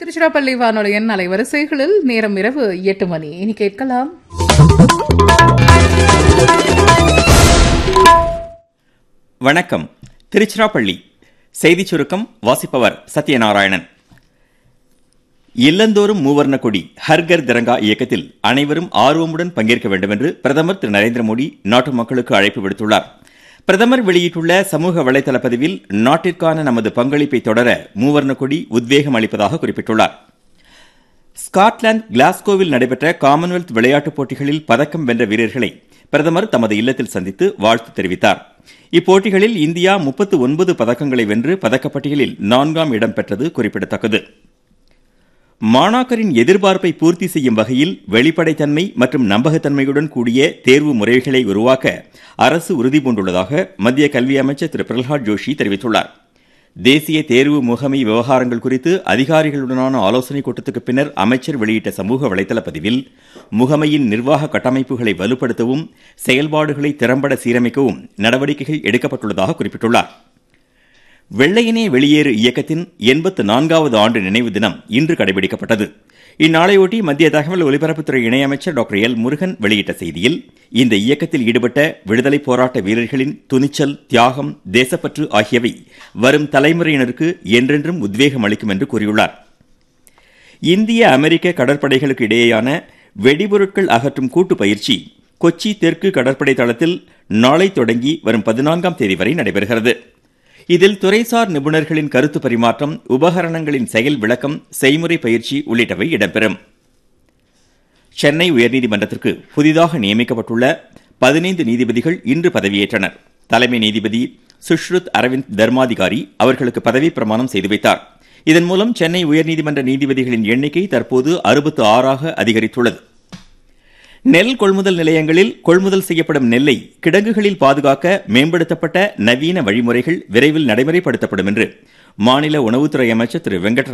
திருச்சிராப்பள்ளி வானொலியின் அலைவரிசைகளில் நேரம் இரவு எட்டு மணி இனி கேட்கலாம் வணக்கம் திருச்சிராப்பள்ளி செய்திச் சுருக்கம் வாசிப்பவர் சத்யநாராயணன் இல்லந்தோறும் மூவர்ண கொடி ஹர்கர் திரங்கா இயக்கத்தில் அனைவரும் ஆர்வமுடன் பங்கேற்க வேண்டும் என்று பிரதமர் திரு நரேந்திர மோடி நாட்டு மக்களுக்கு அழைப்பு விடுத்துள்ளார் பிரதமர் வெளியிட்டுள்ள சமூக வலைதள பதிவில் நாட்டிற்கான நமது பங்களிப்பை தொடர மூவர்ண கொடி உத்வேகம் அளிப்பதாக குறிப்பிட்டுள்ளார் ஸ்காட்லாந்து கிளாஸ்கோவில் நடைபெற்ற காமன்வெல்த் விளையாட்டுப் போட்டிகளில் பதக்கம் வென்ற வீரர்களை பிரதமர் தமது இல்லத்தில் சந்தித்து வாழ்த்து தெரிவித்தார் இப்போட்டிகளில் இந்தியா முப்பத்து ஒன்பது பதக்கங்களை வென்று பதக்கப்பட்டியலில் நான்காம் இடம் பெற்றது குறிப்பிடத்தக்கது மாணாக்கரின் எதிர்பார்ப்பை பூர்த்தி செய்யும் வகையில் வெளிப்படைத்தன்மை மற்றும் நம்பகத்தன்மையுடன் கூடிய தேர்வு முறைகளை உருவாக்க அரசு உறுதிபூண்டுள்ளதாக மத்திய கல்வி அமைச்சர் திரு பிரகலாத் ஜோஷி தெரிவித்துள்ளார் தேசிய தேர்வு முகமை விவகாரங்கள் குறித்து அதிகாரிகளுடனான ஆலோசனைக் கூட்டத்துக்கு பின்னர் அமைச்சர் வெளியிட்ட சமூக வலைதள பதிவில் முகமையின் நிர்வாக கட்டமைப்புகளை வலுப்படுத்தவும் செயல்பாடுகளை திறம்பட சீரமைக்கவும் நடவடிக்கைகள் எடுக்கப்பட்டுள்ளதாக குறிப்பிட்டுள்ளார் வெள்ளையனே வெளியேறு இயக்கத்தின் எண்பத்து நான்காவது ஆண்டு நினைவு தினம் இன்று கடைபிடிக்கப்பட்டது இந்நாளையொட்டி மத்திய தகவல் ஒலிபரப்புத்துறை இணையமைச்சர் டாக்டர் எல் முருகன் வெளியிட்ட செய்தியில் இந்த இயக்கத்தில் ஈடுபட்ட விடுதலை போராட்ட வீரர்களின் துணிச்சல் தியாகம் தேசப்பற்று ஆகியவை வரும் தலைமுறையினருக்கு என்றென்றும் உத்வேகம் அளிக்கும் என்று கூறியுள்ளார் இந்திய அமெரிக்க கடற்படைகளுக்கு இடையேயான வெடிபொருட்கள் அகற்றும் கூட்டு பயிற்சி கொச்சி தெற்கு கடற்படை தளத்தில் நாளை தொடங்கி வரும் பதினான்காம் தேதி வரை நடைபெறுகிறது இதில் துறைசார் நிபுணர்களின் கருத்து பரிமாற்றம் உபகரணங்களின் செயல் விளக்கம் செய்முறை பயிற்சி உள்ளிட்டவை இடம்பெறும் சென்னை உயர்நீதிமன்றத்திற்கு புதிதாக நியமிக்கப்பட்டுள்ள பதினைந்து நீதிபதிகள் இன்று பதவியேற்றனர் தலைமை நீதிபதி சுஷ்ருத் அரவிந்த் தர்மாதிகாரி அவர்களுக்கு பதவி பிரமாணம் செய்து வைத்தார் இதன் மூலம் சென்னை உயர்நீதிமன்ற நீதிபதிகளின் எண்ணிக்கை தற்போது அறுபத்து ஆறாக அதிகரித்துள்ளது நெல் கொள்முதல் நிலையங்களில் கொள்முதல் செய்யப்படும் நெல்லை கிடங்குகளில் பாதுகாக்க மேம்படுத்தப்பட்ட நவீன வழிமுறைகள் விரைவில் நடைமுறைப்படுத்தப்படும் என்று மாநில உணவுத்துறை அமைச்சர் திரு வெங்கட்